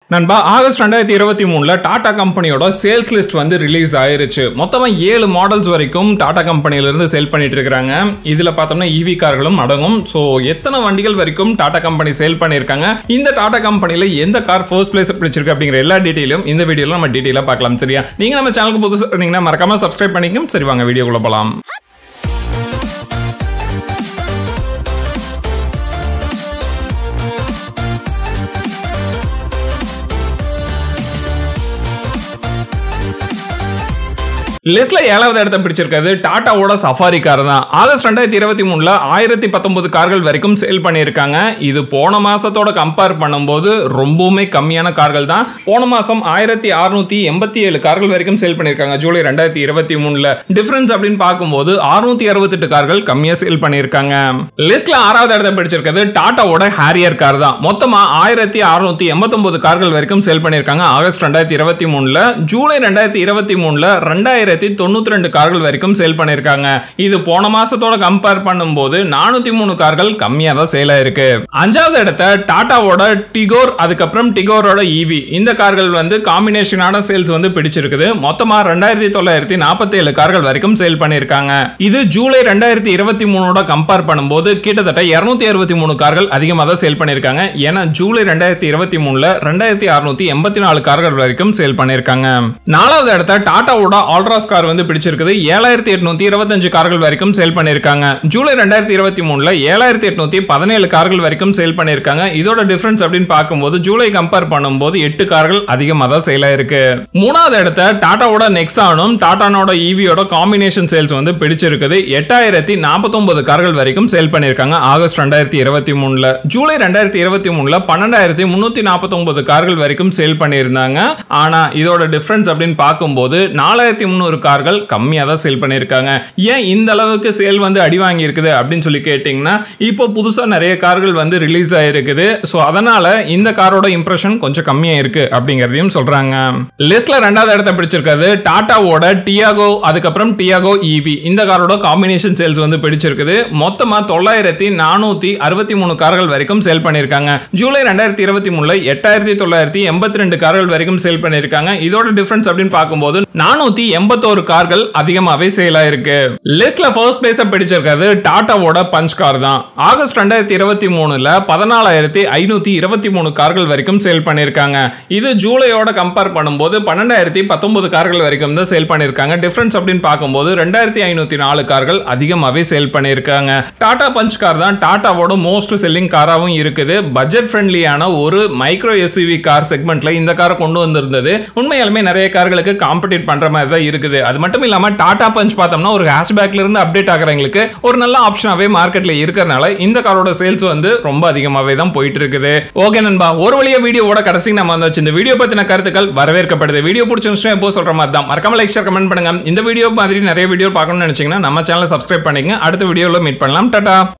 நண்பா ஆகஸ்ட் ரெண்டாயிரத்தி இருபத்தி மூணுல டாடா கம்பெனியோட சேல்ஸ் லிஸ்ட் வந்து ரிலீஸ் ஆயிருச்சு மொத்தமா ஏழு மாடல்ஸ் வரைக்கும் டாடா கம்பெனில இருந்து சேல் பண்ணிட்டு இருக்காங்க இதுல பார்த்தோம்னா இவி கார்களும் அடங்கும் ஸோ எத்தனை வண்டிகள் வரைக்கும் டாடா கம்பெனி சேல் பண்ணியிருக்காங்க இந்த டாடா கம்பெனில எந்த கார் ஃபர்ஸ்ட் பிளேஸ் பிடிச்சிருக்கு அப்படிங்கிற எல்லா டீட்டெயிலும் இந்த வீடியோல நம்ம டீட்டெயிலாக பார்க்கலாம் சரியா நீங்க நம்ம சேனலுக்கு புதுசு இருந்தீங்கன்னா மறக்காம சப்ஸ்கிரைப் பண்ணிக்கும் சரி வாங்க வீடியோக்குள்ள போலாம் லிஸ்ட்ல ஏழாவது இடத்த பிடிச்சிருக்கிறது டாட்டாவோட சஃபாரி கார் தான் ஆகஸ்ட் ரெண்டாயிரத்தி இருபத்தி மூணுல ஆயிரத்தி பத்தொன்பது கார்கள் வரைக்கும் சேல் பண்ணியிருக்காங்க இது போன மாசத்தோட கம்பேர் பண்ணும்போது ரொம்பவுமே கம்மியான கார்கள் தான் போன மாசம் ஆயிரத்தி அறுநூத்தி எண்பத்தி ஏழு கார்கள் வரைக்கும் சேல் பண்ணியிருக்காங்க ஜூலை ரெண்டாயிரத்தி இருபத்தி மூணுல டிஃபரன்ஸ் அப்படின்னு பார்க்கும்போது அறுநூத்தி அறுபத்தெட்டு கார்கள் கம்மியா சேல் பண்ணியிருக்காங்க லிஸ்ட்ல ஆறாவது இடத்த பிடிச்சிருக்கிறது டாட்டாவோட ஹேரியர் கார் தான் மொத்தமா ஆயிரத்தி அறுநூத்தி எண்பத்தொன்பது கார்கள் வரைக்கும் சேல் பண்ணியிருக்காங்க ஆகஸ்ட் ரெண்டாயிரத்தி இருபத்தி மூணுல ஜூலை ரெண்டாயிரத்தி இருபத்தி மூணுல ரெண்டாயிரத்தி தொண்ணூத்தி ரெண்டு கார்கள் வரைக்கும் சேல் பண்ணியிருக்காங்க இது போன மாசத்தோட கம்பேர் பண்ணும்போது நானூத்தி மூணு கார்கள் கம்மியா தான் சேல் ஆயிருக்கு அஞ்சாவது இடத்த டாடாவோட டிகோர் அதுக்கப்புறம் டிகோரோட ஈவி இந்த கார்கள் வந்து காம்பினேஷனான சேல்ஸ் வந்து பிடிச்சிருக்குது மொத்தமா ரெண்டாயிரத்தி தொள்ளாயிரத்தி நாற்பத்தி ஏழு கார்கள் வரைக்கும் சேல் பண்ணியிருக்காங்க இது ஜூலை ரெண்டாயிரத்தி இருபத்தி மூணோட கம்பேர் பண்ணும்போது கிட்டத்தட்ட இருநூத்தி அறுபத்தி மூணு கார்கள் அதிகமாக தான் சேல் பண்ணியிருக்காங்க ஏன்னா ஜூலை ரெண்டாயிரத்தி இருபத்தி மூணுல ரெண்டாயிரத்தி அறுநூத்தி எண்பத்தி நாலு கார்கள் வரைக்கும் சேல் பண்ணியிருக்காங்க நாலாவது இடத்த டாடாவோட ஆல்ட்ராஸ் கார் வந்து பிடிச்சிருக்குது ஏழாயிரத்தி எட்நூத்தி இருபத்தஞ்சு கார்கள் வரைக்கும் சேல் பண்ணியிருக்காங்க ஜூலை ரெண்டாயிரத்தி இருபத்தி மூணுல ஏழாயிரத்தி எட்நூத்தி பதினேழு கார்கள் வரைக்கும் சேல் பண்ணியிருக்காங்க இதோட டிஃபரன்ஸ் அப்படின்னு பார்க்கும்போது ஜூலை கம்பேர் பண்ணும்போது எட்டு கார்கள் அதிகமாக தான் சேல் ஆயிருக்கு மூணாவது இடத்த டாடாவோட நெக்ஸானும் டாடானோட ஈவியோட காம்பினேஷன் சேல்ஸ் வந்து பிடிச்சிருக்குது எட்டாயிரத்தி நாற்பத்தொன்பது கார்கள் வரைக்கும் சேல் பண்ணியிருக்காங்க ஆகஸ்ட் ரெண்டாயிரத்தி இருபத்தி மூணுல ஜூலை ரெண்டாயிரத்தி இருபத்தி மூணுல பன்னெண்டாயிரத்தி முன்னூத்தி நாற்பத்தொன்பது கார்கள் வரைக்கும் சேல் பண்ணியிருந்தாங்க ஆனா இதோட டிஃபரன்ஸ் அப்படின்னு பார்க்கும்போது நாலாயிரத்தி முந்நூறு கார்கள் கம்மியாக தான் சேல் பண்ணியிருக்காங்க ஏன் இந்த அளவுக்கு சேல் வந்து அடி வாங்கி இருக்குது அப்படின்னு சொல்லி கேட்டிங்கன்னா இப்போ புதுசாக நிறைய கார்கள் வந்து ரிலீஸ் ஆயிருக்குது ஸோ அதனால இந்த காரோட இம்ப்ரெஷன் கொஞ்சம் கம்மியாக இருக்கு அப்படிங்கிறதையும் சொல்றாங்க லிஸ்ட்ல ரெண்டாவது இடத்த பிடிச்சிருக்கிறது டாட்டாவோட டியாகோ அதுக்கப்புறம் டியாகோ இவி இந்த காரோட காம்பினேஷன் சேல்ஸ் வந்து பிடிச்சிருக்குது மொத்தமாக தொள்ளாயிரத்தி நானூற்றி அறுபத்தி மூணு கார்கள் வரைக்கும் சேல் பண்ணியிருக்காங்க ஜூலை ரெண்டாயிரத்தி இருபத்தி மூணுல எட்டாயிரத்தி தொள்ளாயிரத்தி எண்பத்தி ரெண்டு கார்கள் வரைக்கும் சேல் பண்ணியிருக்காங்க இதோட டிஃபரன்ஸ் அப்படின்னு பார்க்கும்போது நானூற்றி எண்பத்தோரு கார்கள் அதிகமாகவே சேல் ஆயிருக்கு லிஸ்ட்ல ஃபர்ஸ்ட் பிளேஸை பிடிச்சிருக்கிறது டாட்டாவோட பஞ்ச் கார் தான் ஆகஸ்ட் ரெண்டாயிரத்தி இருபத்தி மூணுல பதினாலாயிரத்தி ஐநூற்றி இருபத்தி மூணு கார்கள் வரைக்கும் சேல் பண்ணியிருக்காங்க இது ஜூலையோட கம்பேர் பண்ணும்போது பன்னெண்டாயிரத்தி பத்தொன்பது கார்கள் வரைக்கும் தான் சேல் பண்ணியிருக்காங்க டிஃபரன்ஸ் அப்படின்னு பார்க்கும்போது ரெண்டாயிரத்தி ஐநூற்றி நாலு கார்கள் அதிகமாகவே சேல் பண்ணியிருக்காங்க டாடா பஞ்ச் கார் தான் டாட்டாவோட மோஸ்ட் செல்லிங் காராகவும் இருக்குது பட்ஜெட் ஃப்ரெண்ட்லியான ஒரு மைக்ரோ எஸ்யூவி கார் செக்மெண்ட்ல இந்த காரை கொண்டு வந்திருந்தது உண்மையாலுமே நிறைய கார்களுக்கு காம்படிட் பண்ற மாதிரி தான் இருக்குது அது மட்டும் இல்லாம டாடா பஞ்ச் பார்த்தோம்னா ஒரு ஹேஷ்பேக்ல இருந்து அப்டேட் ஆகிறவங்களுக்கு ஒரு நல்ல ஆப்ஷனாவே மார்க்கெட்ல இருக்கிறனால இந்த காரோட சேல்ஸ் வந்து ரொம்ப அதிகமாகவே தான் போயிட்டு இருக்குது ஓகே நண்பா ஒரு வழியா வீடியோவோட கடைசி நம்ம வந்தாச்சு இந்த வீடியோ பத்தின கருத்துக்கள் வரவேற்கப்படுது வீடியோ பிடிச்சிருந்துச்சுன்னா எப்போ சொல்ற மாதிரி தான் மறக்காம லைக் ஷேர் கமெண்ட் பண்ணுங்க இந்த வீடியோ மாதிரி நிறைய வீடியோ பார்க்கணும்னு நினைச்சீங்கன்னா நம்ம சேனலை சப்ஸ்கிரைப் பண்ணிக்கங்க அடுத்த வீடியோவில் மீட் பண்ணலாம் டாடா